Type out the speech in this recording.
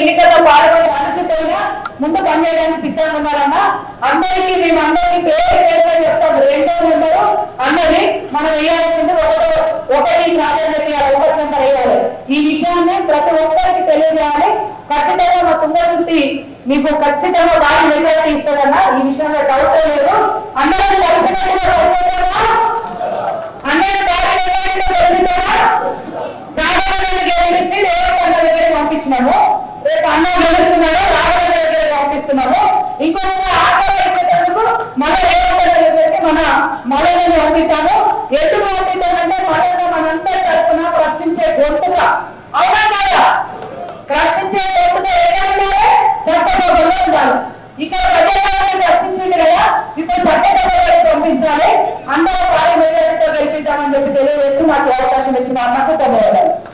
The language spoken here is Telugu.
ఎన్నికల్లో పాల్గొనే మనసుతోనే ముందు పనిచేయడానికి సిద్ధంగా ఉన్నారన్న అందరికీ మేము అందరికీ పేరు పేరుగా చెప్తాం రెండో నెంబరు అన్నది మనం వేయాల్సింది ఒకటో ఒకటి ప్రాధాన్యత ఇవ్వాలి, ఒకటి నెంబర్ వేయాలి ఈ విషయాన్ని ప్రతి ఒక్కరికి తెలియజేయాలి ఖచ్చితంగా మా తుంగతుర్తి మీకు ఖచ్చితంగా బాగా మెజారిటీ ఇస్తుందన్న ఈ విషయంలో డౌట్ లేదు అందరూ కలిసినట్టుగా పనిచేద్దామా? అందరూ బాగా మెజారిటీతో గెలుస్తారా? రాఘవేంద్ర గెలిపించి రేవంత్ అన్న దగ్గరికి పంపించినాము రేపు అన్న గెలుస్తున్నాడు రాఘవేంద్ర దగ్గరికి పంపిస్తున్నాము ఇంకొక ఆసరా ఇచ్చేటందుకు మన రేవంత్ అన్న దగ్గరికి మన మలయని పంపిస్తాము ఎందుకు పంపిస్తామంటే మలయన మనందరి తరఫున ప్రశ్నించే గొంతుగా అవునా కాదా ప్రశ్నించే గొంతుగా ఎక్కడ ఉండాలి చట్టసభలో ఉండాలి ఇక్కడ ప్రజాపాలన ప్రశ్నించింది కదా ఇప్పుడు చట్టసభలో పంపించాలి అందరూ భారీ మెజారిటీతో గెలిపిద్దామని చెప్పి తెలియజేస్తూ మాకు అవకాశం ఇచ్చిన అన్నకు ధన్యవాదాలు